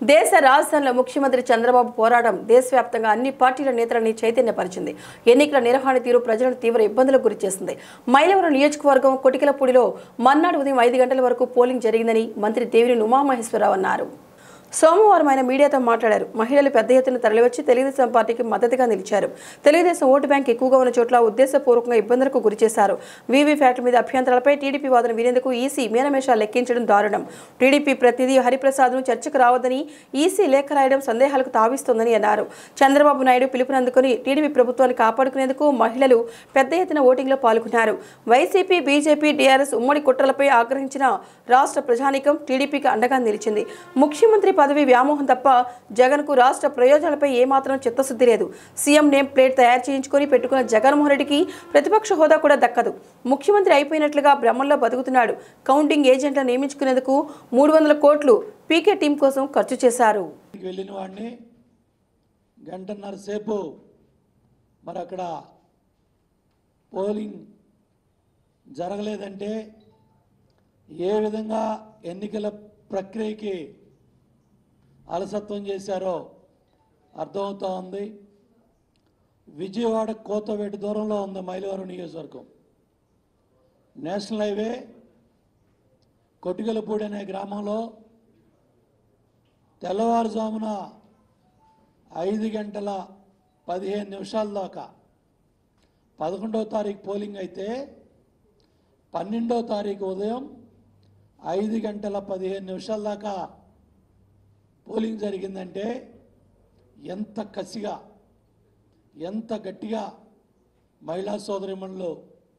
దేశ రాజధానిలో ముఖ్యమంత్రి చంద్రబాబు పోరాటం దేశవ్యాప్తంగా అన్ని పార్టీల నేతలని చైతన్యపరిచింది ఎన్నికల నిర్వహణ తీరు ప్రజలను తీవ్ర ఇబ్బందులకు గురిచేసింది మైలవరం నియోజకవర్గం కొటికలపూడిలో మర్నాడు ఉదయం ఐదు గంటల వరకు పోలింగ్ జరిగిందని మంత్రి దేవిని ఉమామహేశ్వరరావు అన్నారు సోమవారం ఆయన మీడియాతో మాట్లాడారు మహిళలు పెద్ద ఎత్తున తరలివచ్చి తెలుగుదేశం పార్టీకి మద్దతుగా నిలిచారు తెలుగుదేశం ఓటు బ్యాంక్ ఎక్కువగా ఉన్న చోట్ల ఉద్దేశపూర్వకంగా ఇబ్బందులకు గురిచేశారు వీవీప్యాట్ల మీద అభ్యంతరాలపై టీడీపీ వాదన వినేందుకు ఈసీ మీనమేషాలు లెక్కించడం దారుణం టీడీపీ ప్రతినిధి హరిప్రసాద్ను చర్చకు రావద్దని ఈసీ లేఖ రాయడం సందేహాలకు తావిస్తోందని అన్నారు చంద్రబాబు నాయుడు పిలుపునందుకుని టీడీపీ ప్రభుత్వాన్ని కాపాడుకునేందుకు మహిళలు పెద్ద ఎత్తున ఓటింగ్లో పాల్గొన్నారు వైసీపీ బీజేపీ టీఆర్ఎస్ ఉమ్మడి కుట్రలపై ఆగ్రహించిన రాష్ట్ర ప్రజానీకం టీడీపీకి అండగా నిలిచింది ముఖ్యమంత్రి పదవి వ్యామోహం తప్ప జగన్కు రాష్ట్ర ప్రయోజనాలపై ఏమాత్రం చిత్తశుద్ధి లేదు సీఎం నేమ్ ప్లేట్ తయారు చేయించుకొని పెట్టుకున్న జగన్మోహన్ రెడ్డికి ప్రతిపక్ష హోదా కూడా దక్కదు ముఖ్యమంత్రి అయిపోయినట్లుగా భ్రమంలో బతుకుతున్నాడు కౌంటింగ్ ఏజెంట్లను నియమించుకునేందుకు మూడు వందల కోట్లు పీకే టీం కోసం ఖర్చు చేశారు ఇంటికి వెళ్ళిన వాడిని గంటన్నర సేపు మరి అక్కడ పోలింగ్ జరగలేదంటే ఏ విధంగా ఎన్నికల ప్రక్రియకి అలసత్వం చేశారో అర్థమవుతా ఉంది విజయవాడ కోతవేటి దూరంలో ఉంది మైలవరం నియోజకవర్గం నేషనల్ హైవే కొటిగలపూడి అనే గ్రామంలో తెల్లవారుజామున ఐదు గంటల పదిహేను నిమిషాల దాకా పదకొండవ తారీఖు పోలింగ్ అయితే పన్నెండవ తారీఖు ఉదయం ఐదు గంటల పదిహేను నిమిషాల దాకా పోలింగ్ జరిగిందంటే ఎంత కసిగా ఎంత గట్టిగా మహిళా సోదరిమణులు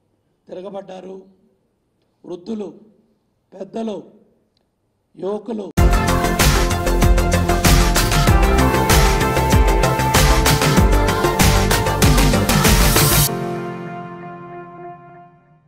తిరగబడ్డారు వృద్ధులు పెద్దలు యువకులు